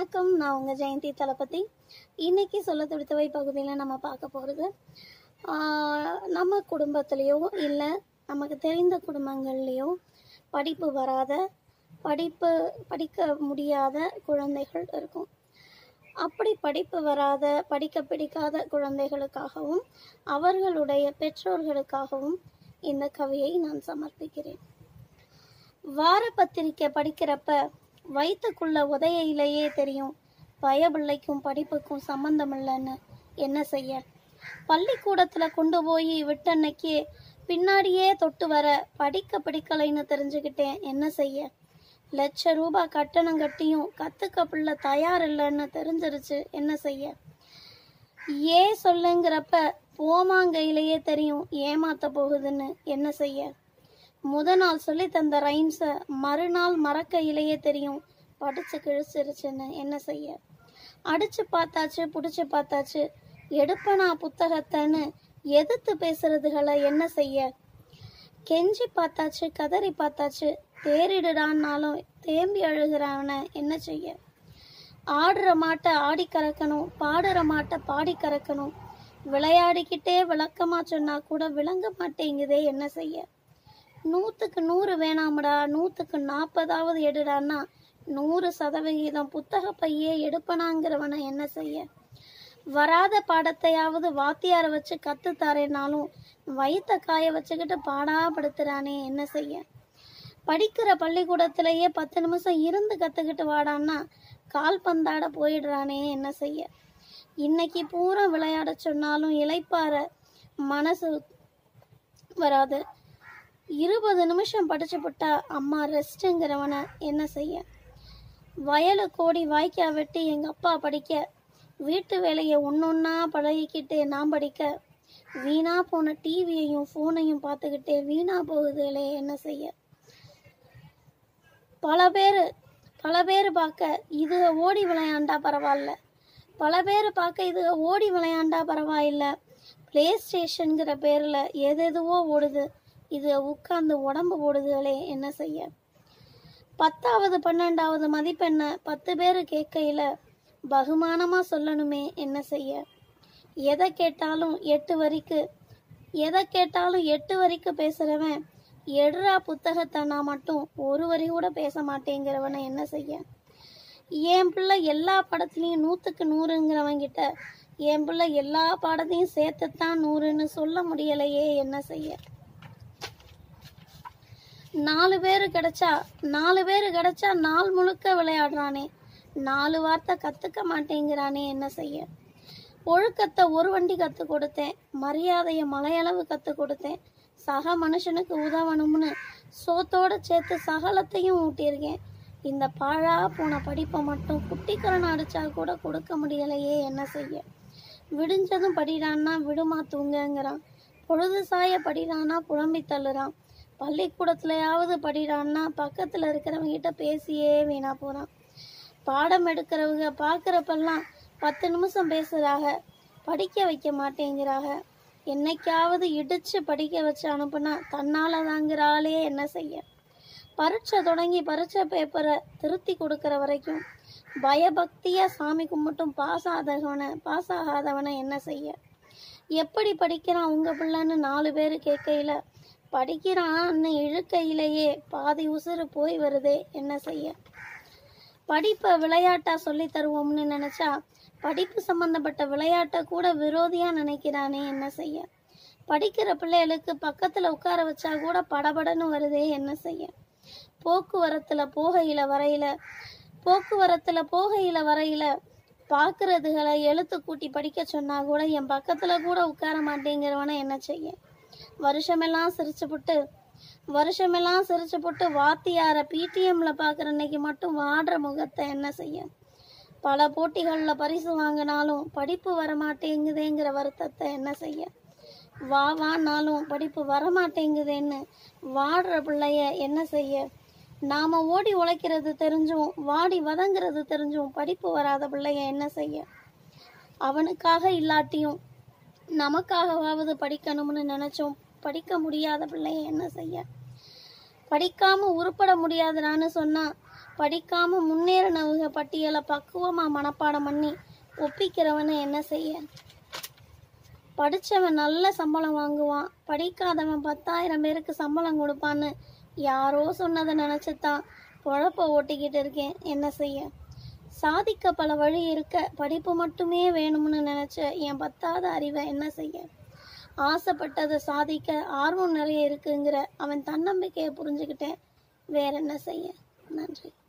வணக்கம் நான் உங்கள் ஜெயந்தி தளபதி இன்னைக்கு சொல்ல துடித்தவை பகுதியில் நம்ம பார்க்க போகிறது நம்ம குடும்பத்துலேயோ இல்லை நமக்கு தெரிந்த குடும்பங்கள்லேயோ படிப்பு வராத படிப்பு படிக்க முடியாத குழந்தைகள் இருக்கும் அப்படி படிப்பு வராத படிக்க பிடிக்காத குழந்தைகளுக்காகவும் அவர்களுடைய பெற்றோர்களுக்காகவும் இந்த கவியை நான் சமர்ப்பிக்கிறேன் வார பத்திரிக்கை படிக்கிறப்ப வயிற்றுக்குள்ள உதையிலேயே தெரியும் பயபிள்ளைக்கும் படிப்புக்கும் சம்பந்தம் இல்லைன்னு என்ன செய்ய பள்ளிக்கூடத்துல கொண்டு போய் விட்டன்னைக்கு பின்னாடியே தொட்டு வர படிக்க பிடிக்கலைன்னு தெரிஞ்சுக்கிட்டேன் என்ன செய்ய லட்ச ரூபாய் கட்டணம் கட்டியும் கத்துக்க பிள்ளை தயார் இல்லைன்னு தெரிஞ்சிருச்சு என்ன செய்ய ஏ சொல்லுங்கிறப்ப போமாங்கையிலேயே தெரியும் ஏமாத்த போகுதுன்னு என்ன செய்ய முத நாள் சொல்லி தந்த ரைம்ஸை மறுநாள் மறக்கையிலேயே தெரியும் படிச்சு கிழிச்சிருச்சுன்னு என்ன செய்ய அடிச்சு பார்த்தாச்சு பிடிச்சு பார்த்தாச்சு எடுப்பனா புத்தகத்தைன்னு எதிர்த்து பேசுறதுகளை என்ன செய்ய கெஞ்சி பார்த்தாச்சு கதறி பார்த்தாச்சு தேறிடுடான்னாலும் தேம்பி அழுகிறான என்ன செய்ய ஆடுற மாட்டை ஆடி கறக்கணும் பாடுற மாட்டை பாடி கறக்கணும் விளையாடிக்கிட்டே விளக்கமா சொன்னா கூட விளங்க மாட்டேங்குதே என்ன செய்ய நூற்றுக்கு நூறு வேணாமடா நூற்றுக்கு நாற்பதாவது எடுடான்னா நூறு சதவிகிதம் புத்தக பையே எடுப்பனாங்கிறவனை என்ன செய்ய வராத பாடத்தையாவது வாத்தியாரை வச்சு கத்து தரேனாலும் வயிற்ற காய வச்சுக்கிட்டு பாடாப்படுத்துறானே என்ன செய்ய படிக்கிற பள்ளிக்கூடத்திலேயே பத்து நிமிஷம் இருந்து கத்துக்கிட்டு வாடான்னா கால் பந்தாட போயிடுறானே என்ன செய்ய இன்னைக்கு பூரா விளையாட சொன்னாலும் இளைப்பாற மனசு வராது இருபது நிமிஷம் படிச்சு போட்டா அம்மா ரெஸ்ட்டுங்கிறவனை என்ன செய்ய வயலு கோடி வாய்க்கா வெட்டி எங்க அப்பா படிக்க வீட்டு வேலையை ஒன்னொன்னா பழகிக்கிட்டே நான் படிக்க வீணா போன டிவியையும் ஃபோனையும் பார்த்துக்கிட்டே வீணா போகுதுலே என்ன செய்ய பல பேர் பல பேர் பார்க்க இது ஓடி விளையாண்டா பரவாயில்ல பல பேர் பார்க்க இது ஓடி விளையாண்டா பரவாயில்ல பிளே ஸ்டேஷனுங்கிற பேரில் எதெதுவோ ஓடுது இது உட்கார்ந்து உடம்பு போடுதுகளே என்ன செய்ய பத்தாவது பன்னெண்டாவது மதிப்பெண்ணை பத்து பேர் கேட்கையில் பகுமானமாக சொல்லணுமே என்ன செய்ய எதை கேட்டாலும் எட்டு வரிக்கு எதை கேட்டாலும் எட்டு வரிக்கு பேசுகிறவன் எடுறா புத்தகத்தை நான் மட்டும் ஒரு வரி கூட பேச மாட்டேங்கிறவனை என்ன செய்ய என் பிள்ளை எல்லா படத்துலையும் நூற்றுக்கு நூறுங்கிறவங்கிட்ட என் பிள்ளை எல்லா பாடத்தையும் சேர்த்துத்தான் நூறுன்னு சொல்ல முடியலையே என்ன செய்ய நாலு பேர் கிடைச்சா நாலு பேர் கிடைச்சா நாள் முழுக்க விளையாடுறானே நாலு வார்த்தை கத்துக்க மாட்டேங்கிறானே என்ன செய்ய ஒழுக்கத்தை ஒரு வண்டி கத்து கொடுத்தேன் மரியாதையை மலையளவு கத்து கொடுத்தேன் சக மனுஷனுக்கு உதவணும்னு சோத்தோட சேர்த்து சகலத்தையும் ஊட்டியிருக்கேன் இந்த பாழா போன படிப்பை மட்டும் குட்டிக்கரன் அடிச்சா கூட கொடுக்க முடியலையே என்ன செய்ய விடிஞ்சதும் படிடான்னா விடுமா தூங்கங்கிறான் பொழுது சாய படிடான்னா புலம்பி தள்ளுறான் பள்ளிக்கூடத்துலயாவது படிடான்னா பக்கத்தில் இருக்கிறவங்கிட்ட பேசியே வீணா போகிறான் பாடம் எடுக்கிறவங்க பார்க்குறப்பெல்லாம் பத்து நிமிஷம் பேசுகிறாக படிக்க வைக்க மாட்டேங்கிறாக என்னைக்காவது இடிச்சு படிக்க வச்சு அனுப்புனா தன்னால தாங்கிறாளே என்ன செய்ய பரீட்சை தொடங்கி பரீட்சை பேப்பரை திருத்தி கொடுக்குற வரைக்கும் பயபக்தியா சாமி கும்பிட்டும் பாஸ் ஆகாதவனை பாஸ் ஆகாதவனை என்ன செய்ய எப்படி படிக்கிறான் உங்க பிள்ளைன்னு நாலு பேர் கேட்கையில படிக்கிறான்னு இழுக்கையிலேயே பாதி உசுறு போய் வருதே என்ன செய்ய படிப்பை விளையாட்டா சொல்லி தருவோம்னு நினைச்சா படிப்பு சம்பந்தப்பட்ட விளையாட்டை கூட விரோதியா நினைக்கிறானே என்ன செய்ய படிக்கிற பிள்ளைகளுக்கு பக்கத்துல உட்கார வச்சா கூட படபடன்னு வருதே என்ன செய்ய போக்குவரத்துல போகையில வரையில போக்குவரத்துல போகையில வரையில பார்க்கறதுகளை எழுத்து கூட்டி படிக்க சொன்னா கூட என் பக்கத்துல கூட உட்கார மாட்டேங்கிறவன என்ன செய்ய வருஷமெல்லாம் சிரிச்சு புட்டு வருஷமெல்லாம் சிரிச்சு போட்டு வாத்தியார பிடிஎம்ல பார்க்குற அன்னைக்கு மட்டும் வாடுற முகத்தை என்ன செய்ய பல போட்டிகளில் பரிசு வாங்கினாலும் படிப்பு வரமாட்டேங்குதேங்கிற வருத்தத்தை என்ன செய்ய வா வானாலும் படிப்பு வரமாட்டேங்குதேன்னு வாடுற பிள்ளைய என்ன செய்ய நாம ஓடி உழைக்கிறது தெரிஞ்சும் வாடி வதங்கிறது தெரிஞ்சும் படிப்பு வராத பிள்ளைய என்ன செய்ய அவனுக்காக இல்லாட்டியும் நமக்காகவாவது படிக்கணும்னு நினைச்சோம் படிக்க முடியாத பிள்ளைய என்ன செய்ய படிக்காம உருப்பட முடியாதுடான்னு சொன்னா படிக்காம முன்னேறினவங்க பட்டியலை பக்குவமா மனப்பாடம் பண்ணி ஒப்பிக்கிறவனை என்ன செய்ய படிச்சவன் நல்ல சம்பளம் வாங்குவான் படிக்காதவன் பத்தாயிரம் பேருக்கு சம்பளம் கொடுப்பான்னு யாரோ சொன்னதை நினைச்சுதான் பொழப்ப ஓட்டிக்கிட்டு இருக்கேன் என்ன செய்ய சாதிக்க பல வழி இருக்க படிப்பு மட்டுமே வேணும்னு நினைச்ச என் பத்தாத அறிவை என்ன செய்ய ஆசைப்பட்டதை சாதிக்க ஆர்வம் நிறைய இருக்குங்கிற அவன் தன்னம்பிக்கையை புரிஞ்சுக்கிட்டேன் வேற என்ன செய்ய நன்றி